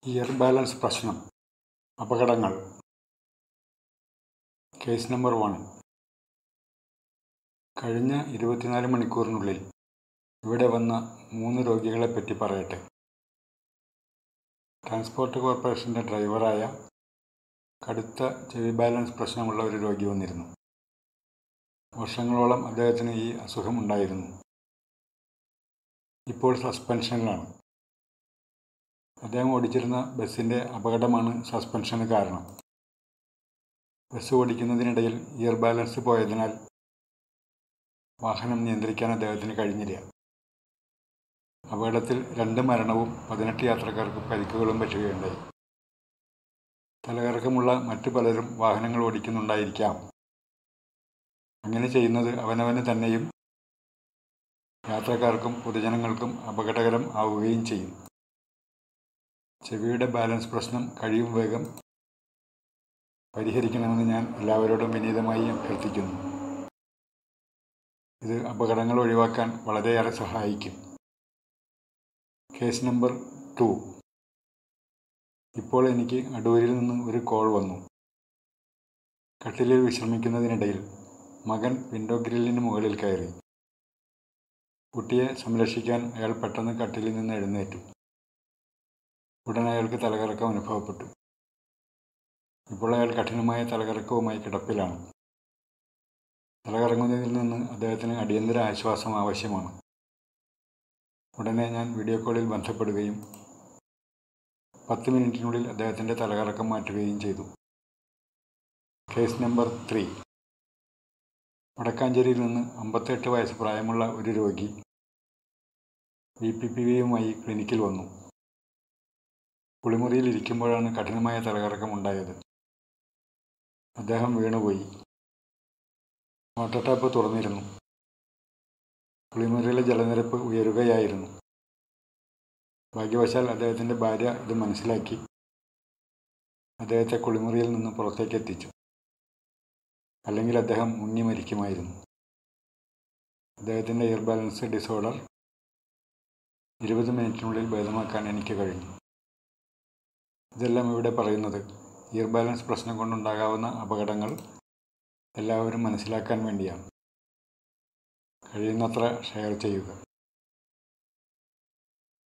year balance പ്രശ്നം അപകടങ്ങൾ case number one കഴിഞ്ഞ ഇരുപത്തിനാല് മണിക്കൂറിനുള്ളിൽ ഇവിടെ വന്ന മൂന്ന് രോഗികളെപ്പറ്റി പറയട്ടെ ട്രാൻസ്പോർട്ട് കോർപ്പറേഷൻ്റെ ഡ്രൈവറായ കടുത്ത ചെവി ബാലൻസ് പ്രശ്നമുള്ള ഒരു രോഗി വന്നിരുന്നു വർഷങ്ങളോളം അദ്ദേഹത്തിന് ഈ അസുഖമുണ്ടായിരുന്നു ഇപ്പോൾ സസ്പെൻഷനിലാണ് അദ്ദേഹം ഓടിച്ചിരുന്ന ബസ്സിൻ്റെ അപകടമാണ് സസ്പെൻഷന് കാരണം ബസ് ഓടിക്കുന്നതിനിടയിൽ ഇയർ ബാലൻസ് പോയതിനാൽ വാഹനം നിയന്ത്രിക്കാൻ അദ്ദേഹത്തിന് കഴിഞ്ഞില്ല അപകടത്തിൽ രണ്ട് മരണവും പതിനെട്ട് യാത്രക്കാർക്ക് പരിക്കുകളും പറ്റുകയുണ്ടായി തലകറക്കമുള്ള മറ്റു പലരും വാഹനങ്ങൾ ഓടിക്കുന്നുണ്ടായിരിക്കാം അങ്ങനെ ചെയ്യുന്നത് അവനവന് തന്നെയും യാത്രക്കാർക്കും പൊതുജനങ്ങൾക്കും അപകടകരം ആവുകയും ചെയ്യും ചെവിയുടെ ബാലൻസ് പ്രശ്നം കഴിയും വേഗം പരിഹരിക്കണമെന്ന് ഞാൻ എല്ലാവരോടും വിനീതമായി അഭ്യർത്ഥിക്കുന്നു ഇത് അപകടങ്ങൾ ഒഴിവാക്കാൻ വളരെയേറെ സഹായിക്കും കേസ് നമ്പർ ടു ഇപ്പോൾ എനിക്ക് അടൂരിൽ നിന്ന് ഒരു കോൾ വന്നു കട്ടിലിൽ വിശ്രമിക്കുന്നതിനിടയിൽ മകൻ വിൻഡോ ഗ്രില്ലിന് മുകളിൽ കയറി കുട്ടിയെ സംരക്ഷിക്കാൻ അയാൾ പെട്ടെന്ന് കട്ടിലിൽ നിന്ന് എഴുന്നേറ്റു ഉടൻ അയാൾക്ക് തലകറക്കം അനുഭവപ്പെട്ടു ഇപ്പോൾ അയാൾ കഠിനമായ തലകറക്കവുമായി കിടപ്പിലാണ് തലകറങ്ങുന്നതിൽ നിന്ന് അദ്ദേഹത്തിന് അടിയന്തര ആശ്വാസം ആവശ്യമാണ് ഉടനെ ഞാൻ വീഡിയോ കോളിൽ ബന്ധപ്പെടുകയും പത്ത് മിനിറ്റിനുള്ളിൽ അദ്ദേഹത്തിൻ്റെ തലകറക്കം മാറ്റുകയും ചെയ്തു കേസ് നമ്പർ ത്രീ വടക്കാഞ്ചേരിയിൽ നിന്ന് അമ്പത്തെട്ട് വയസ്സ് പ്രായമുള്ള ഒരു രോഗി ബി പി പി വിയുമായി ക്ലിനിക്കിൽ വന്നു കുളിമുറിയിൽ ഇരിക്കുമ്പോഴാണ് കഠിനമായ തലകറക്കം ഉണ്ടായത് അദ്ദേഹം വീണുപോയി വാട്ടർ ടാപ്പ് തുറന്നിരുന്നു കുളിമുറിയിലെ ജലനിരപ്പ് ഉയരുകയായിരുന്നു ഭാഗ്യവശാൽ അദ്ദേഹത്തിൻ്റെ ഭാര്യ ഇത് മനസ്സിലാക്കി അദ്ദേഹത്തെ കുളിമുറിയിൽ നിന്ന് പുറത്തേക്ക് എത്തിച്ചു അല്ലെങ്കിൽ അദ്ദേഹം മുങ്ങി മരിക്കുമായിരുന്നു അദ്ദേഹത്തിൻ്റെ ഇയർ ബാലൻസ് ഡിസോർഡർ ഇരുപത് മിനിറ്റിനുള്ളിൽ ഭേദമാക്കാൻ എനിക്ക് കഴിഞ്ഞു ഇതെല്ലാം ഇവിടെ പറയുന്നത് ഇയർ ബാലൻസ് പ്രശ്നം കൊണ്ടുണ്ടാകാവുന്ന അപകടങ്ങൾ എല്ലാവരും മനസ്സിലാക്കാൻ വേണ്ടിയാണ് കഴിയുന്നത്ര ഷെയർ ചെയ്യുക